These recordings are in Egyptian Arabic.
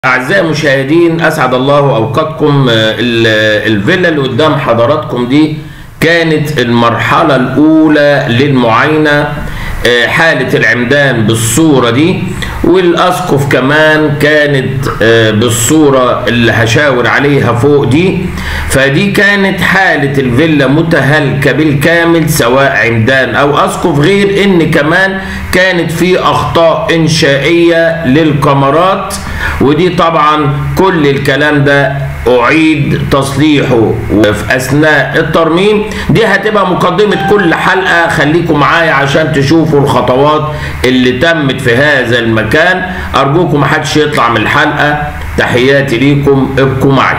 أعزائي المشاهدين أسعد الله أوقاتكم آه، ال- الفيلا اللي قدام حضراتكم دي كانت المرحلة الأولى للمعاينة آه، حالة العمدان بالصورة دي والأسقف كمان كانت آه، بالصورة اللي هشاور عليها فوق دي فدي كانت حالة الفيلا متهالكة بالكامل سواء عمدان أو أسقف غير إن كمان كانت في أخطاء إنشائية للكاميرات ودي طبعا كل الكلام ده أعيد تصليحه في أثناء الترميم دي هتبقى مقدمة كل حلقة خليكم معايا عشان تشوفوا الخطوات اللي تمت في هذا المكان أرجوكم محدش يطلع من الحلقة تحياتي ليكم ابقوا معي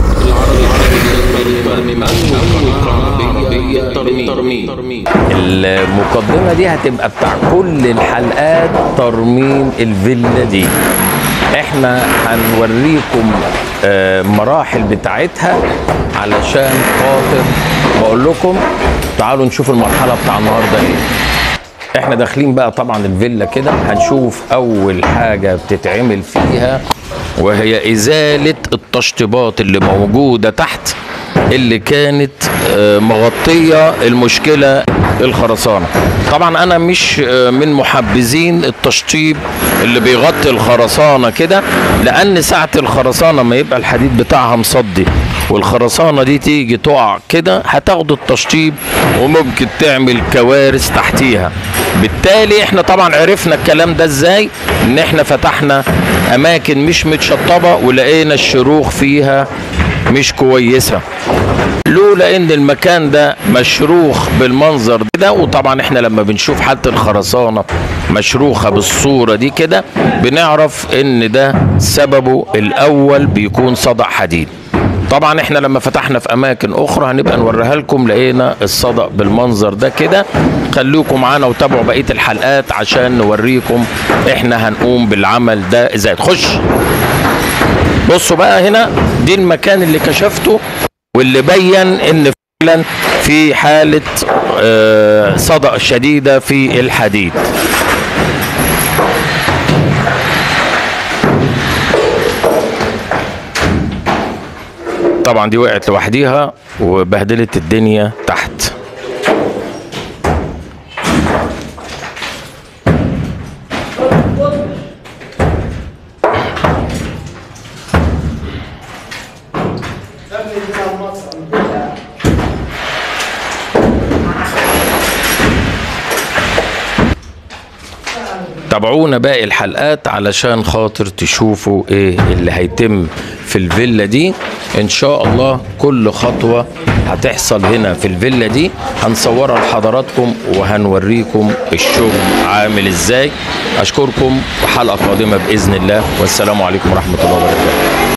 المقدمة دي هتبقى بتاع كل الحلقات ترميم الفيلا دي احنا هنوريكم آه، مراحل بتاعتها علشان خاطر بقول لكم تعالوا نشوف المرحلة بتاع النهارده ايه احنا داخلين بقى طبعا الفيلا كده هنشوف اول حاجة بتتعمل فيها وهي ازالة التشطيبات اللي موجودة تحت اللي كانت آه، مغطية المشكلة الخرسانة طبعا انا مش آه، من محبذين التشطيب اللي بيغطي الخرسانة كده لان ساعة الخرسانة ما يبقى الحديد بتاعها مصدي والخرسانة دي تيجي تقع كده هتاخد التشطيب وممكن تعمل كوارث تحتيها بالتالي احنا طبعا عرفنا الكلام ده ازاي ان احنا فتحنا اماكن مش متشطبة ولقينا الشروخ فيها مش كويسة لولا ان المكان ده مشروخ بالمنظر ده وطبعا احنا لما بنشوف حالة الخرسانة مشروخة بالصورة دي كده بنعرف ان ده سببه الاول بيكون صدع حديد طبعا احنا لما فتحنا في اماكن اخرى هنبقى نوريها لكم لقينا الصدأ بالمنظر ده كده خليكم معانا وتابعوا بقيه الحلقات عشان نوريكم احنا هنقوم بالعمل ده ازاي خش بصوا بقى هنا دي المكان اللي كشفته واللي بين ان فعلا في حاله آه، صدأ شديده في الحديد طبعا دي وقعت لوحديها وبهدلت الدنيا تحت تابعونا باقي الحلقات علشان خاطر تشوفوا ايه اللي هيتم في الفيلا دي ان شاء الله كل خطوة هتحصل هنا في الفيلا دي هنصورها لحضراتكم وهنوريكم الشغل عامل ازاي اشكركم وحلقة قادمة باذن الله والسلام عليكم ورحمة الله وبركاته